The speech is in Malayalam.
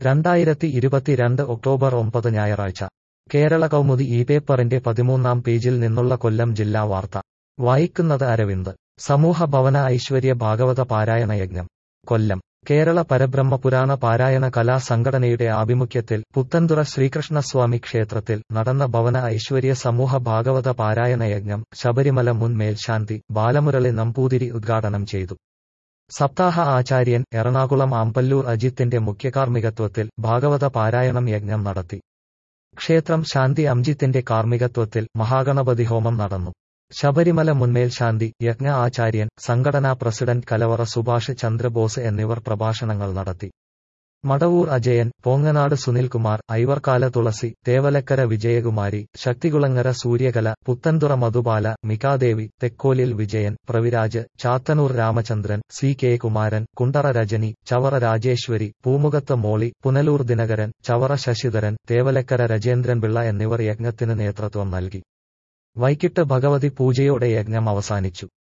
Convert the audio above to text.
രണ്ടായിരത്തി ഇരുപത്തിരണ്ട് ഒക്ടോബർ ഒമ്പത് ഞായറാഴ്ച കേരള കൗമുദി ഈ പേപ്പറിന്റെ പതിമൂന്നാം പേജിൽ നിന്നുള്ള കൊല്ലം ജില്ലാ വാർത്ത വായിക്കുന്നത് അരവിന്ദ് സമൂഹ ഭവന ഐശ്വര്യ ഭാഗവത പാരായണ യജ്ഞം കൊല്ലം കേരള പരബ്രഹ്മ പുരാണ പാരായണ കലാ സംഘടനയുടെ ആഭിമുഖ്യത്തിൽ പുത്തൻതുറ ശ്രീകൃഷ്ണസ്വാമി ക്ഷേത്രത്തിൽ നടന്ന ഭവന ഐശ്വര്യ സമൂഹ ഭാഗവത പാരായണ യജ്ഞം ശബരിമല മുൻ മേൽശാന്തി ബാലമുരളി നമ്പൂതിരി ഉദ്ഘാടനം ചെയ്തു സപ്താഹ ആചാര്യൻ എറണാകുളം ആമ്പല്ലൂർ അജിത്തിന്റെ മുഖ്യകാർമ്മികത്വത്തിൽ ഭാഗവത പാരായണം യജ്ഞം നടത്തി ക്ഷേത്രം ശാന്തി അംജിത്തിന്റെ കാർമ്മികത്വത്തിൽ മഹാഗണപതി ഹോമം നടന്നു ശബരിമല മുൻമേൽ ശാന്തി യജ്ഞ ആചാര്യൻ സംഘടനാ പ്രസിഡന്റ് കലവറ സുഭാഷ് ചന്ദ്രബോസ് എന്നിവർ പ്രഭാഷണങ്ങൾ നടത്തി മടവൂർ അജയൻ പോങ്ങനാട് സുനിൽകുമാർ ഐവർക്കാല തുളസി തേവലക്കര വിജയകുമാരി ശക്തികുളങ്ങര സൂര്യകല പുത്തൻതുറ മധുബാല മികാദേവി തെക്കോലിൽ വിജയൻ പ്രവിരാജ് ചാത്തനൂർ രാമചന്ദ്രൻ സി കെ കുമാരൻ കുണ്ടറ രജനി ചവറ രാജേശ്വരി പൂമുഖത്ത് മോളി പുനലൂർ ദിനകരൻ ചവറ ശശിധരൻ തേവലക്കര രജേന്ദ്രൻ പിള്ള എന്നിവർ യജ്ഞത്തിന് നേതൃത്വം നൽകി വൈകിട്ട് ഭഗവതി പൂജയോടെ യജ്ഞം അവസാനിച്ചു